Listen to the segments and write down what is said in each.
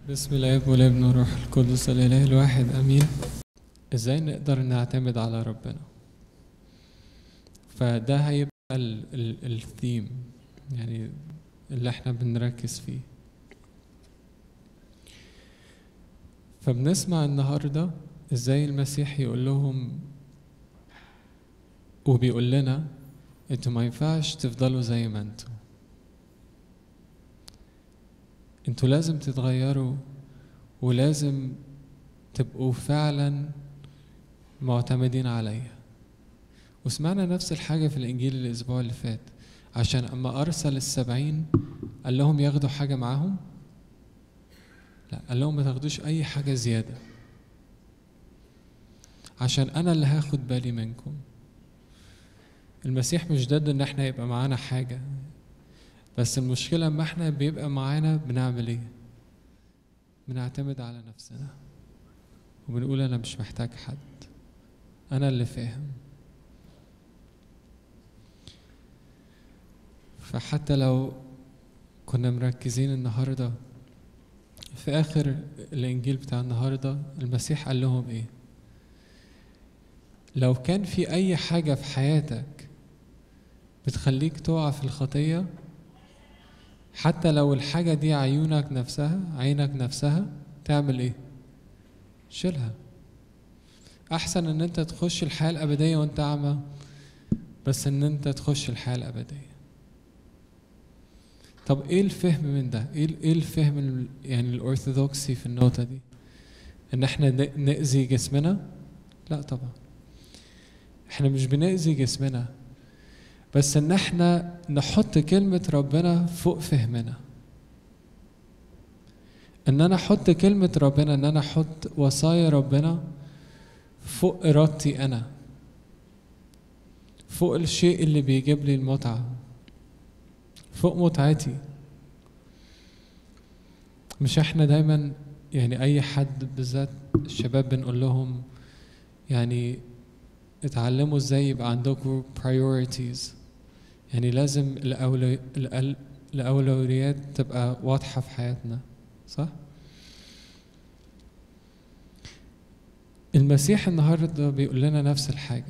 بسم الاب والابن والروح القدس الاله الواحد امين ازاي نقدر نعتمد على ربنا فده هيبقى الثيم يعني اللي احنا بنركز فيه فبنسمع النهارده ازاي المسيح يقول لهم وبيقول لنا انتوا ما ينفعش تفضلوا زي ما انتوا انتوا لازم تتغيروا ولازم تبقوا فعلا معتمدين عليا وسمعنا نفس الحاجة في الإنجيل الأسبوع اللي فات عشان أما أرسل السبعين قال لهم ياخدوا حاجة معاهم لا قال لهم ما تاخدوش أي حاجة زيادة عشان أنا اللي هاخد بالي منكم المسيح مش ضد إن احنا يبقى معانا حاجة بس المشكلة لما احنا بيبقى معانا بنعمل ايه؟ بنعتمد على نفسنا وبنقول أنا مش محتاج حد أنا اللي فاهم فحتى لو كنا مركزين النهاردة في آخر الإنجيل بتاع النهاردة المسيح قال لهم إيه؟ لو كان في أي حاجة في حياتك بتخليك تقع في الخطية حتى لو الحاجة دي عيونك نفسها عينك نفسها تعمل ايه شيلها احسن ان انت تخش الحياة الابدية وانت اعمى بس ان انت تخش الحياة الابدية طب ايه الفهم من ده ايه ايه الفهم يعني الارثوذكسي في النقطة دي ان احنا نأذي جسمنا لا طبعا احنا مش بنأذي جسمنا بس ان احنا نحط كلمة ربنا فوق فهمنا ان انا احط كلمة ربنا ان انا احط وصايا ربنا فوق ارادتي انا فوق الشيء اللي بيجيب لي المتعة فوق متعتي مش احنا دايما يعني اي حد بالذات الشباب بنقول لهم يعني اتعلموا ازاي يبقى عندكم priorities يعني لازم الأولو... الأولويات تبقى واضحة في حياتنا صح؟ المسيح النهاردة بيقول لنا نفس الحاجة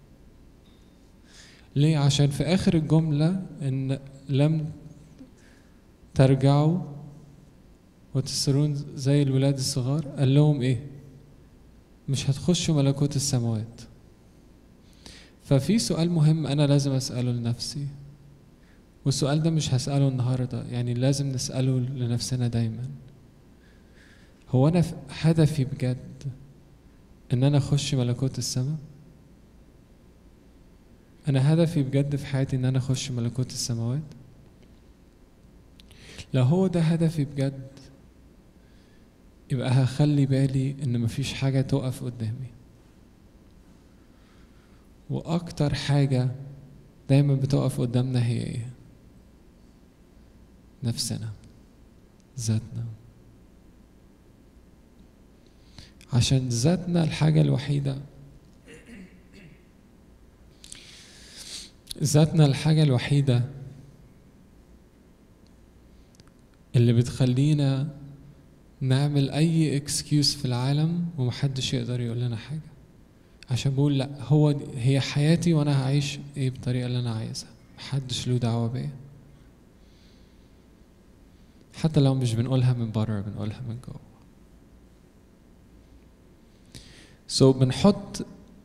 ليه؟ عشان في آخر الجملة إن لم ترجعوا وتصيرون زي الولاد الصغار قال لهم إيه؟ مش هتخشوا ملكوت السماوات ففي سؤال مهم أنا لازم أسأله لنفسي والسؤال ده مش هسأله النهاردة يعني لازم نسأله لنفسنا دايما هو أنا هدفي بجد إن أنا أخش ملكوت السماء أنا هدفي بجد في حياتي إن أنا أخش ملكوت السماوات لو هو ده هدفي بجد يبقى هخلي بالي إن مفيش حاجة تقف قدامي واكتر حاجه دايما بتقف قدامنا هي ايه نفسنا ذاتنا عشان ذاتنا الحاجه الوحيده ذاتنا الحاجه الوحيده اللي بتخلينا نعمل اي اكسكيوز في العالم ومحدش يقدر يقول لنا حاجه عشان بقول لا هو هي حياتي وانا هعيش ايه بالطريقه اللي انا عايزها محدش له دعوه بيا حتى لو مش بنقولها من بره بنقولها من جوه سو so بنحط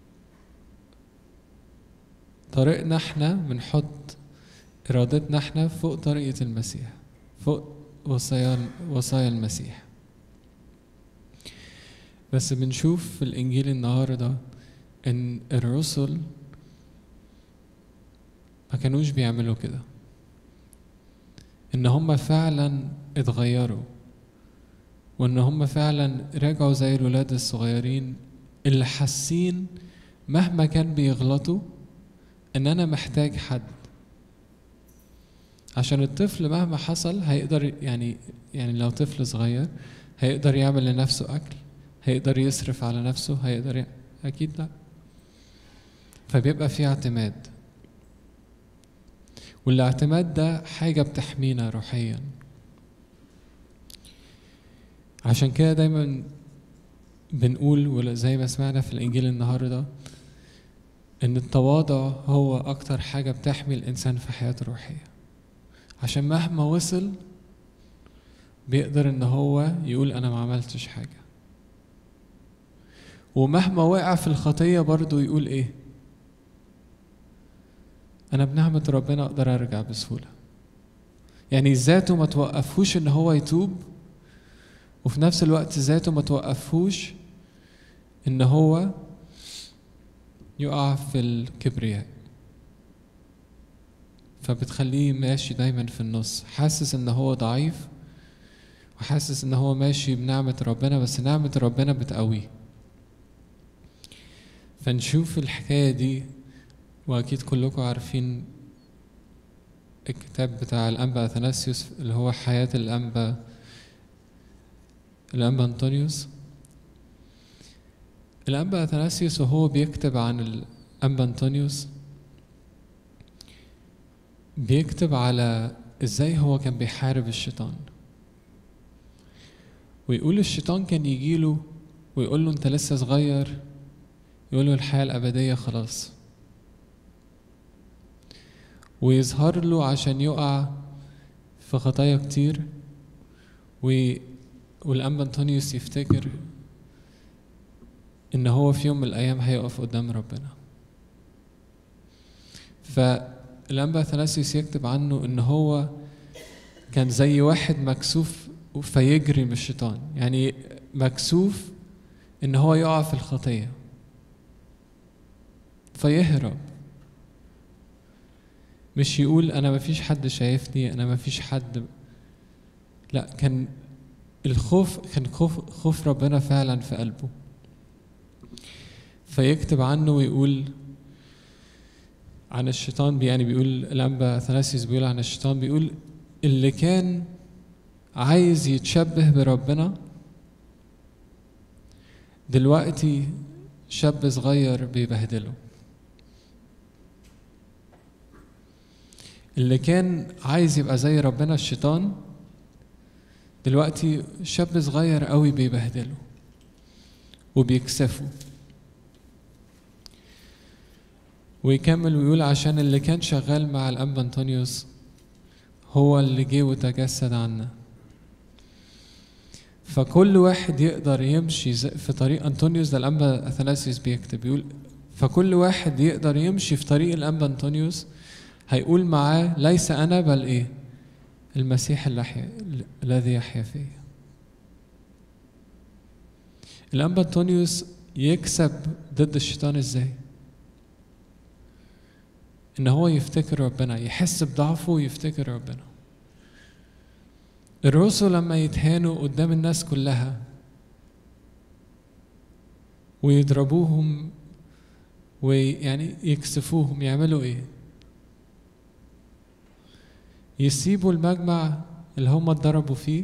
طريقنا احنا بنحط ارادتنا احنا فوق طريقه المسيح فوق وصايا وصايا المسيح بس بنشوف في الانجيل النهارده ان الرسل ما كانوش بيعملوا كده ان هم فعلا اتغيروا وان هم فعلا رجعوا زي الولاد الصغيرين اللي حاسين مهما كان بيغلطوا ان انا محتاج حد عشان الطفل مهما حصل هيقدر يعني يعني لو طفل صغير هيقدر يعمل لنفسه اكل هيقدر يصرف على نفسه هيقدر ي... اكيد لا فبيبقى في اعتماد والاعتماد ده حاجة بتحمينا روحيا عشان كده دايما بنقول ولا زي ما سمعنا في الإنجيل النهاردة إن التواضع هو أكتر حاجة بتحمي الإنسان في حياته الروحية عشان مهما وصل بيقدر إن هو يقول أنا ما عملتش حاجة ومهما وقع في الخطية برضه يقول إيه أنا بنعمة ربنا أقدر أرجع بسهولة يعني ذاته ما توقفوش إن هو يتوب وفي نفس الوقت ذاته ما توقفوش إن هو يقع في الكبرياء فبتخليه ماشي دايما في النص حاسس إن هو ضعيف وحاسس إن هو ماشي بنعمة ربنا بس نعمة ربنا بتقويه فنشوف الحكاية دي وأكيد كلكم عارفين الكتاب بتاع الأنبا أثناسيوس اللي هو حياة الأنبا الأنبا أنطونيوس الأنبا أثناسيوس وهو بيكتب عن الأنبا أنطونيوس بيكتب على إزاي هو كان بيحارب الشيطان ويقول الشيطان كان يجيله ويقول له أنت لسه صغير يقول له الحياة الأبدية خلاص ويظهر له عشان يقع في خطايا كتير و... والأنبا أنطونيوس يفتكر إن هو في يوم من الأيام هيقف قدام ربنا فالأنبا أثناسيوس يكتب عنه إن هو كان زي واحد مكسوف فيجري من الشيطان يعني مكسوف إن هو يقع في الخطية فيهرب مش يقول انا مفيش حد شايفني انا مفيش حد لا كان الخوف كان خوف خوف ربنا فعلا في قلبه فيكتب عنه ويقول عن الشيطان يعني بيقول الانبا اثناسيوس بيقول عن الشيطان بيقول اللي كان عايز يتشبه بربنا دلوقتي شاب صغير بيبهدله اللي كان عايز يبقى زي ربنا الشيطان دلوقتي شاب صغير قوي بيبهدله وبيكسفه ويكمل ويقول عشان اللي كان شغال مع الأنبا أنطونيوس هو اللي جه وتجسد عنا فكل واحد يقدر يمشي في طريق أنطونيوس ده الأنبا أثناسيوس بيكتب يقول فكل واحد يقدر يمشي في طريق الأنبا أنطونيوس هيقول معاه ليس أنا بل إيه المسيح اللي يحيا الذي يحيا فيا الأنبا أنطونيوس يكسب ضد الشيطان إزاي إن هو يفتكر ربنا يحس بضعفه ويفتكر ربنا الرسل لما يتهانوا قدام الناس كلها ويضربوهم ويعني يكسفوهم يعملوا ايه يسيبوا المجمع اللي هم اتضربوا فيه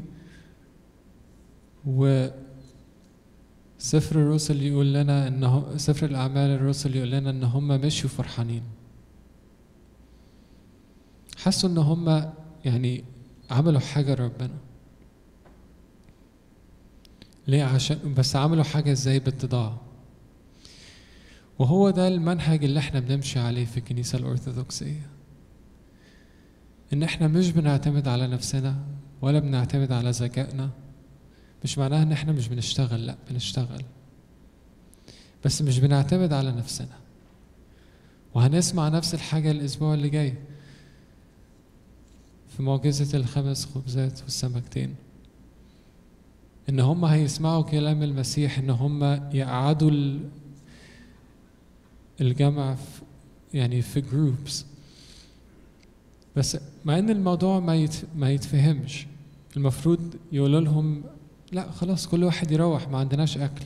و سفر الرسل يقول لنا ان سفر الاعمال الرسل يقول لنا ان هم مشوا فرحانين حسوا ان هم يعني عملوا حاجة ربنا ليه عشان بس عملوا حاجة ازاي باتضاع وهو ده المنهج اللي احنا بنمشي عليه في الكنيسة الأرثوذكسية إن احنا مش بنعتمد على نفسنا ولا بنعتمد على ذكائنا مش معناها إن احنا مش بنشتغل لأ بنشتغل بس مش بنعتمد على نفسنا وهنسمع نفس الحاجة الأسبوع اللي جاي في معجزة الخمس خبزات والسمكتين إن هم هيسمعوا كلام المسيح إن هم يقعدوا الجمع في يعني في جروبس بس مع إن الموضوع ما يت ما يتفهمش المفروض يقولوا لهم لا خلاص كل واحد يروح ما عندناش أكل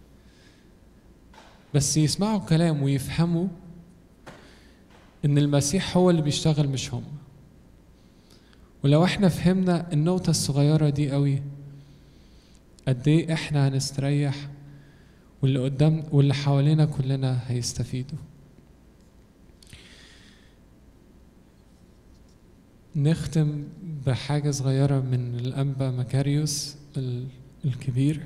بس يسمعوا كلام ويفهموا إن المسيح هو اللي بيشتغل مش هم ولو احنا فهمنا النقطة الصغيرة دي قوي قد ايه احنا هنستريح واللي قدام واللي حوالينا كلنا هيستفيدوا نختم بحاجة صغيرة من الأنبا مكاريوس الكبير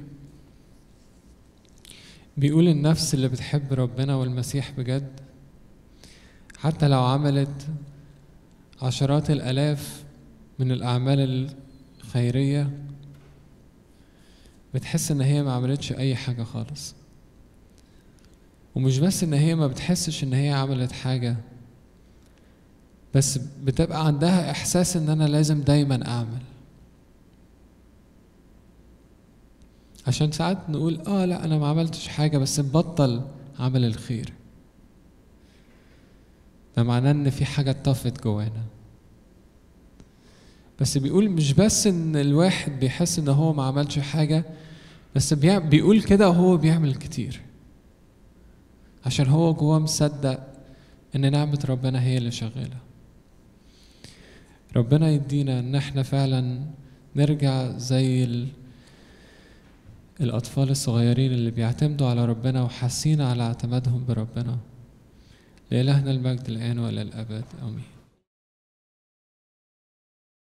بيقول النفس اللي بتحب ربنا والمسيح بجد حتى لو عملت عشرات الآلاف من الأعمال الخيرية بتحس إن هي ما عملتش أي حاجة خالص ومش بس إن هي ما بتحسش إن هي عملت حاجة بس بتبقى عندها إحساس إن أنا لازم دايما أعمل عشان ساعات نقول اه لا انا ما عملتش حاجة بس نبطل عمل الخير ده معناه ان في حاجة اتطفت جوانا بس بيقول مش بس ان الواحد بيحس ان هو ما عملش حاجة بس بيع- بيقول كده وهو بيعمل كتير عشان هو جواه مصدق ان نعمة ربنا هي اللي شغالة ربنا يدينا ان احنا فعلا نرجع زي ال... الأطفال الصغيرين اللي بيعتمدوا على ربنا وحاسين على اعتمادهم بربنا لإلهنا المجد الآن وإلى الأبد آمين